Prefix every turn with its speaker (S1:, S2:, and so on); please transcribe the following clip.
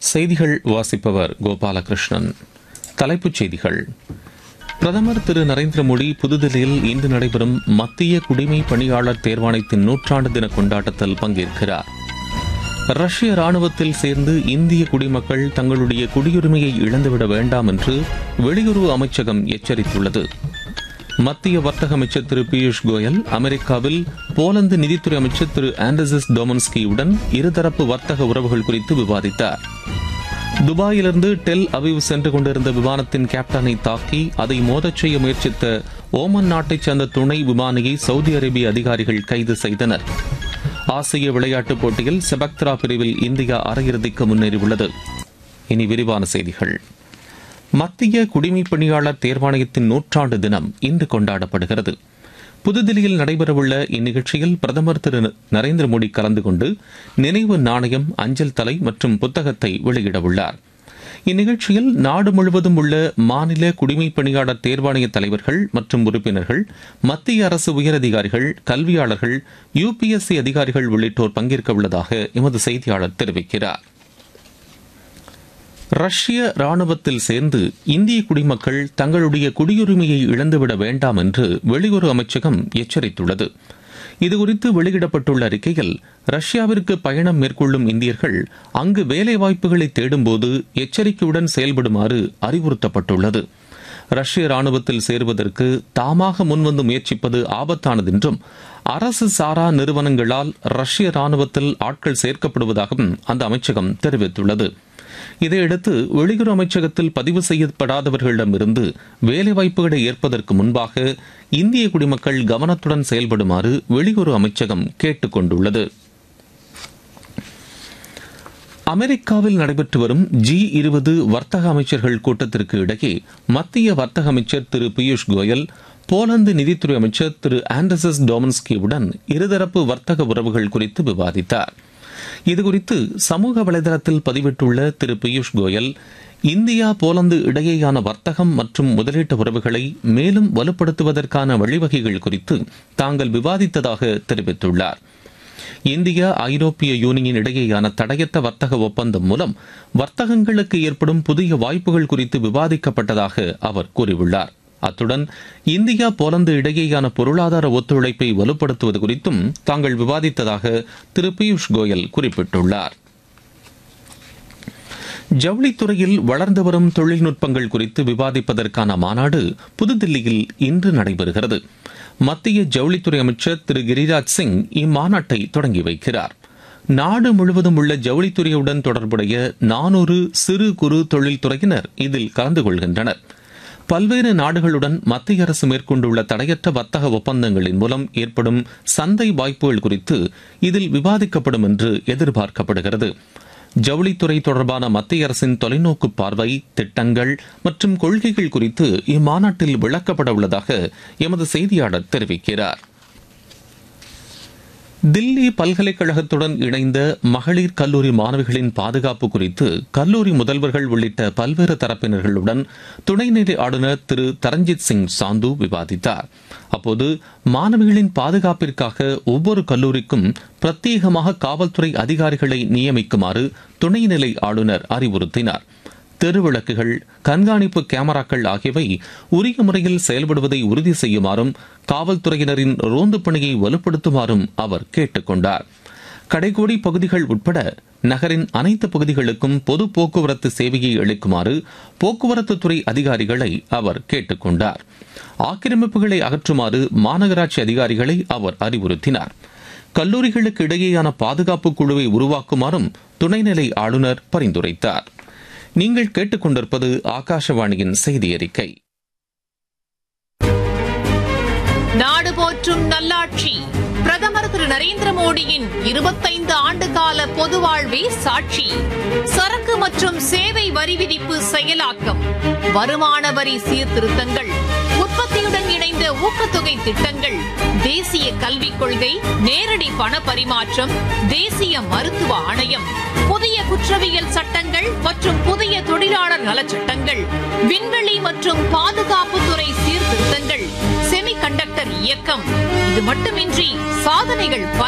S1: செய்திகள் வாசிப்பவர் கோபாலகிருஷ்ணன் தலைப்புச் செய்திகள் பிரதமர் திரு நரேந்திர மோடி புதுதில்லியில் இன்று நடைபெறும் மத்திய குடிமை பணியாளர் தேர்வாணையத்தின் நூற்றாண்டு தின கொண்டாட்டத்தில் பங்கேற்கிறார் ரஷ்ய ராணுவத்தில் சேர்ந்து இந்திய குடிமக்கள் தங்களுடைய குடியுரிமையை இழந்துவிட வேண்டாம் என்று வெளியுறவு அமைச்சகம் எச்சரித்துள்ளது மத்திய வர்த்தக அமைச்சர் திரு பியூஷ் கோயல் அமெரிக்காவில் போலந்து நிதித்துறை அமைச்சர் திரு ஆண்டர்சஸ் டொமன்ஸ்கியுடன் இருதரப்பு வர்த்தக உறவுகள் குறித்து விவாதித்தார் துபாயிலிருந்து டெல் அவிவ் சென்று கொண்டிருந்த விமானத்தின் கேப்டனை தாக்கி அதை மோதச் செய்ய முயற்சித்த ஓமன் நாட்டைச் சேர்ந்த துணை விமானியை சவுதி அரேபிய அதிகாரிகள் கைது செய்தனர் ஆசிய விளையாட்டுப் போட்டியில் செபக்த்ரா பிரிவில் இந்தியா அரையிறுதிக்கு முன்னேறியுள்ளது இனி விரிவான செய்திகள் மத்திய குடிமைப் பணியாளர் தேர்வாணையத்தின் நூற்றாண்டு தினம் இன்று கொண்டாடப்படுகிறது புதுதில்லியில் நடைபெறவுள்ள இந்நிகழ்ச்சியில் பிரதமர் திரு நரேந்திர மோடி கலந்து கொண்டு நினைவு நாணயம் அஞ்சல் தலை மற்றும் புத்தகத்தை வெளியிடவுள்ளார் இந்நிகழ்ச்சியில் நாடு முழுவதும் உள்ள மாநில குடிமைப் பணியாளர் தேர்வாணைய தலைவர்கள் மற்றும் உறுப்பினர்கள் மத்திய அரசு உயரதிகாரிகள் கல்வியாளர்கள் யுபிஎஸ்சி அதிகாரிகள் உள்ளிட்டோர் பங்கேற்க உள்ளதாக எமது செய்தியாளர் தெரிவிக்கிறார் ரஷ்ய ராணுவத்தில் சேர்ந்து இந்திய குடிமக்கள் தங்களுடைய குடியுரிமையை இழந்துவிட வேண்டாம் என்று வெளியுறவு அமைச்சகம் எச்சரித்துள்ளது இதுகுறித்து வெளியிடப்பட்டுள்ள அறிக்கையில் ரஷ்யாவிற்கு பயணம் மேற்கொள்ளும் இந்தியர்கள் அங்கு வேலைவாய்ப்புகளை தேடும்போது எச்சரிக்கையுடன் செயல்படுமாறு அறிவுறுத்தப்பட்டுள்ளது ரஷ்ய ராணுவத்தில் சேருவதற்கு தாமாக முன்வந்து முயற்சிப்பது ஆபத்தானது என்றும் அரசு சாரா நிறுவனங்களால் ரஷ்ய ராணுவத்தில் ஆட்கள் சேர்க்கப்படுவதாகவும் அந்த அமைச்சகம் தெரிவித்துள்ளது இதையடுத்து வெளியுறவு அமைச்சகத்தில் பதிவு செய்யப்படாதவர்களிடமிருந்து வேலைவாய்ப்புகளை ஏற்பதற்கு முன்பாக இந்திய குடிமக்கள் கவனத்துடன் செயல்படுமாறு வெளியுறவு அமைச்சகம் கேட்டுக் கொண்டுள்ளது அமெரிக்காவில் நடைபெற்று வரும் ஜி இருபது வர்த்தக அமைச்சர்கள் கூட்டத்திற்கு இடையே மத்திய வர்த்தக அமைச்சர் திரு பியூஷ் கோயல் போலந்து நிதித்துறை அமைச்சர் திரு ஆண்டர்சஸ் டோமன்ஸ்கியுடன் இருதரப்பு வர்த்தக உறவுகள் குறித்து விவாதித்தார் இதுகுறித்து சமூக வலைதளத்தில் பதிவிட்டுள்ள திரு பியூஷ் கோயல் இந்தியா போலந்து இடையேயான வர்த்தகம் மற்றும் முதலீட்டு உறவுகளை மேலும் வலுப்படுத்துவதற்கான வழிவகைகள் குறித்து தாங்கள் விவாதித்ததாக தெரிவித்துள்ளார் இந்தியா ஐரோப்பிய யூனியன் இடையேயான தடையற்ற வர்த்தக ஒப்பந்தம் மூலம் வர்த்தகங்களுக்கு ஏற்படும் புதிய வாய்ப்புகள் குறித்து விவாதிக்கப்பட்டதாக அவர் கூறியுள்ளார் அத்துடன் இந்தியா போலந்து இடையேயான பொருளாதார ஒத்துழைப்பை வலுப்படுத்துவது குறித்தும் தாங்கள் விவாதித்ததாக திரு பியூஷ் கோயல் குறிப்பிட்டுள்ளார் ஜவுளித்துறையில் வளர்ந்து வரும் தொழில்நுட்பங்கள் குறித்து விவாதிப்பதற்கான மாநாடு புதுதில்லியில் இன்று நடைபெறுகிறது மத்திய ஜவுளித்துறை அமைச்சர் திரு கிரிராஜ் சிங் இம்மாநாட்டை தொடங்கி வைக்கிறார் நாடு முழுவதும் உள்ள ஜவுளித்துறையுடன் தொடர்புடைய நானூறு சிறு குறு தொழில்துறையினர் இதில் கலந்து கொள்கின்றனர் பல்வேறு நாடுகளுடன் மத்திய அரசு மேற்கொண்டுள்ள தடையற்ற வர்த்தக ஒப்பந்தங்களின் மூலம் ஏற்படும் சந்தை வாய்ப்புகள் குறித்து இதில் விவாதிக்கப்படும் என்று எதிர்பார்க்கப்படுகிறது ஜவுளித்துறை தொடர்பான மத்திய அரசின் தொலைநோக்கு பார்வை திட்டங்கள் மற்றும் கொள்கைகள் குறித்து இம்மாநாட்டில் விளக்கப்பட உள்ளதாக எமது செய்தியாளர் தெரிவிக்கிறார் தில்லி பல்கலைக்கழகத்துடன் இணைந்த மகளிர் கல்லூரி மாணவிகளின் பாதுகாப்பு குறித்து கல்லூரி முதல்வர்கள் உள்ளிட்ட பல்வேறு தரப்பினர்களுடன் துணைநிலை ஆளுநர் திரு தரஞ்சித் சிங் சாந்து விவாதித்தார் அப்போது மாணவிகளின் பாதுகாப்பிற்காக ஒவ்வொரு கல்லூரிக்கும் பிரத்யேகமாக காவல்துறை அதிகாரிகளை நியமிக்குமாறு துணைநிலை ஆளுநர் அறிவுறுத்தினார் தெருவிளக்குகள் கண்காணிப்பு கேமராக்கள் ஆகியவை உரிய முறையில் செயல்படுவதை உறுதி செய்யுமாறும் காவல்துறையினரின் ரோந்து பணியை வலுப்படுத்துமாறும் அவர் கேட்டுக் கொண்டார் கடைகோடி பகுதிகள் உட்பட நகரின் அனைத்து பகுதிகளுக்கும் பொது போக்குவரத்து சேவையை அளிக்குமாறு போக்குவரத்து துறை அதிகாரிகளை அவர் கேட்டுக் கொண்டார் ஆக்கிரமிப்புகளை அகற்றுமாறு மாநகராட்சி அதிகாரிகளை அவர் அறிவுறுத்தினார் கல்லூரிகளுக்கு இடையேயான பாதுகாப்பு குழுவை உருவாக்குமாறும் துணைநிலை ஆளுநர் பரிந்துரைத்தார் நீங்கள் கேட்டுக்கொண்டிருப்பது ஆகாஷவாணியின் செய்தி அறிக்கை
S2: நாடு போற்றும் நல்லாட்சி பிரதமர் திரு நரேந்திர மோடியின் இருபத்தைந்து ஆண்டு கால பொது வாழ்வே சாட்சி சரக்கு மற்றும் சேவை வரி விதிப்பு செயலாக்கம் வருமான வரி சீர்திருத்தங்கள் உற்பத்தியுடன் இணைந்த ஊக்கத்தொகை திட்டங்கள் தேசிய கல்விக் கொள்கை நேரடி பண பரிமாற்றம் தேசிய மருத்துவ ஆணையம் புதிய குற்றவியல் சட்டங்கள் மற்றும் புதிய தொழிலாளர் நலச்சட்டங்கள் விண்வெளி மற்றும் பாதுகாப்புத்துறை சீர்திருத்தங்கள் செமிகண்டக்டர் இயக்கம் இது மட்டுமின்றி சாதனைகள் பல